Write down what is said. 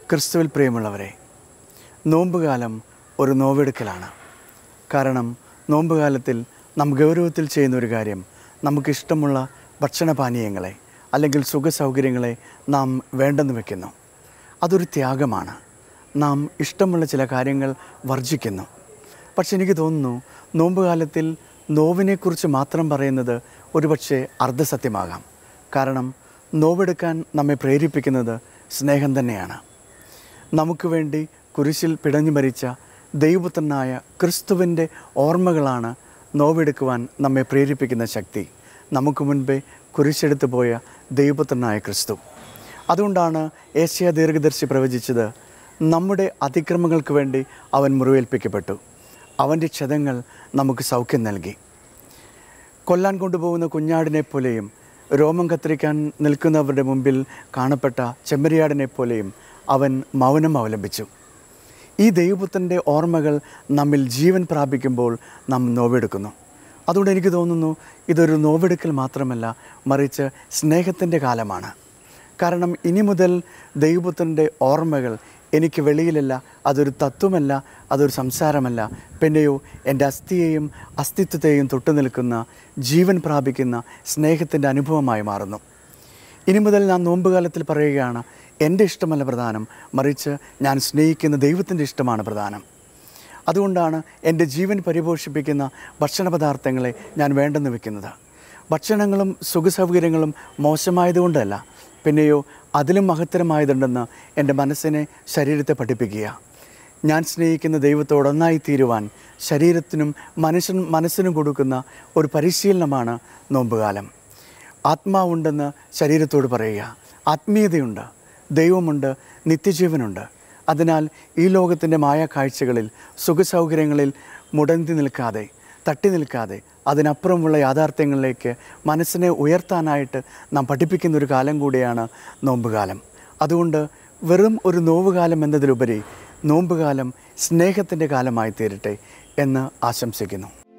ക്രിസ്തുവിൽ പ്രിയമുള്ളവരെ നോമ്പുകാലം ഒരു നോവെടുക്കലാണ് കാരണം നോമ്പുകാലത്തിൽ നാം ഗൗരവത്തിൽ ചെയ്യുന്ന ഒരു കാര്യം നമുക്കിഷ്ടമുള്ള ഭക്ഷണപാനീയങ്ങളെ അല്ലെങ്കിൽ സുഖസൗകര്യങ്ങളെ നാം വേണ്ടെന്ന് വെക്കുന്നു അതൊരു ത്യാഗമാണ് നാം ഇഷ്ടമുള്ള ചില കാര്യങ്ങൾ വർജിക്കുന്നു പക്ഷെ എനിക്ക് തോന്നുന്നു നോമ്പുകാലത്തിൽ നോവിനെക്കുറിച്ച് മാത്രം പറയുന്നത് ഒരുപക്ഷെ അർദ്ധസത്യമാകാം കാരണം നോവെടുക്കാൻ നമ്മെ പ്രേരിപ്പിക്കുന്നത് സ്നേഹം തന്നെയാണ് നമുക്ക് വേണ്ടി കുരിശിൽ പിടഞ്ഞു മരിച്ച ദൈവപുത്രനായ ക്രിസ്തുവിൻ്റെ ഓർമ്മകളാണ് നോവെടുക്കുവാൻ നമ്മെ പ്രേരിപ്പിക്കുന്ന ശക്തി നമുക്ക് മുൻപേ കുരിശെടുത്തു പോയ ദൈവപുത്രനായ ക്രിസ്തു അതുകൊണ്ടാണ് ഏഷ്യ ദീർഘദർശി പ്രവചിച്ചത് നമ്മുടെ അതിക്രമങ്ങൾക്ക് വേണ്ടി അവൻ മുറിവേൽപ്പിക്കപ്പെട്ടു അവൻ്റെ ക്ഷതങ്ങൾ നമുക്ക് സൗഖ്യം നൽകി കൊല്ലാൻ കൊണ്ടുപോകുന്ന കുഞ്ഞാടിനെ പോലെയും രോമം കത്തിരിക്കാൻ നിൽക്കുന്നവരുടെ മുമ്പിൽ കാണപ്പെട്ട ചെമ്മരിയാടിനെ പോലെയും അവൻ മൗനം അവലംബിച്ചു ഈ ദൈവപുത്രൻ്റെ ഓർമ്മകൾ നമ്മിൽ ജീവൻ പ്രാപിക്കുമ്പോൾ നാം നോവെടുക്കുന്നു അതുകൊണ്ട് എനിക്ക് തോന്നുന്നു ഇതൊരു നോവെടുക്കൽ മാത്രമല്ല മറിച്ച് സ്നേഹത്തിൻ്റെ കാലമാണ് കാരണം ഇനി മുതൽ ദൈവപുത്രൻ്റെ ഓർമ്മകൾ എനിക്ക് വെളിയിലല്ല അതൊരു തത്വമല്ല അതൊരു സംസാരമല്ല പിന്നെയോ എൻ്റെ അസ്ഥിയെയും അസ്തിത്വത്തെയും തൊട്ടു നിൽക്കുന്ന ജീവൻ പ്രാപിക്കുന്ന സ്നേഹത്തിൻ്റെ അനുഭവമായി മാറുന്നു ഇനി മുതൽ ഞാൻ നോമ്പുകാലത്തിൽ പറയുകയാണ് എൻ്റെ ഇഷ്ടമല്ല പ്രധാനം മറിച്ച് ഞാൻ സ്നേഹിക്കുന്ന ദൈവത്തിൻ്റെ ഇഷ്ടമാണ് പ്രധാനം അതുകൊണ്ടാണ് എൻ്റെ ജീവൻ പരിപോഷിപ്പിക്കുന്ന ഭക്ഷണ പദാർത്ഥങ്ങളെ ഞാൻ വേണ്ടെന്ന് വെക്കുന്നത് ഭക്ഷണങ്ങളും സുഖസൗകര്യങ്ങളും മോശമായതുകൊണ്ടല്ല പിന്നെയോ അതിലും മഹത്തരമായതുണ്ടെന്ന് എൻ്റെ മനസ്സിനെ ശരീരത്തെ പഠിപ്പിക്കുക ഞാൻ സ്നേഹിക്കുന്ന ദൈവത്തോട് ഒന്നായി തീരുവാൻ ശരീരത്തിനും മനുഷ്യൻ മനസ്സിനും കൊടുക്കുന്ന ഒരു പരിശീലനമാണ് നോമ്പുകാലം ആത്മാവുണ്ടെന്ന് ശരീരത്തോട് പറയുക ആത്മീയതയുണ്ട് ദൈവമുണ്ട് നിത്യജീവനുണ്ട് അതിനാൽ ഈ ലോകത്തിൻ്റെ മായ കാഴ്ചകളിൽ സുഖസൗകര്യങ്ങളിൽ മുടന്തി നിൽക്കാതെ തട്ടി നിൽക്കാതെ അതിനപ്പുറമുള്ള യാഥാർത്ഥ്യങ്ങളിലേക്ക് മനസ്സിനെ ഉയർത്താനായിട്ട് നാം പഠിപ്പിക്കുന്ന ഒരു കാലം കൂടിയാണ് നോമ്പുകാലം അതുകൊണ്ട് വെറും ഒരു നോവുകാലം എന്നതിലുപരി നോമ്പുകാലം സ്നേഹത്തിൻ്റെ കാലമായി തീരട്ടെ എന്ന് ആശംസിക്കുന്നു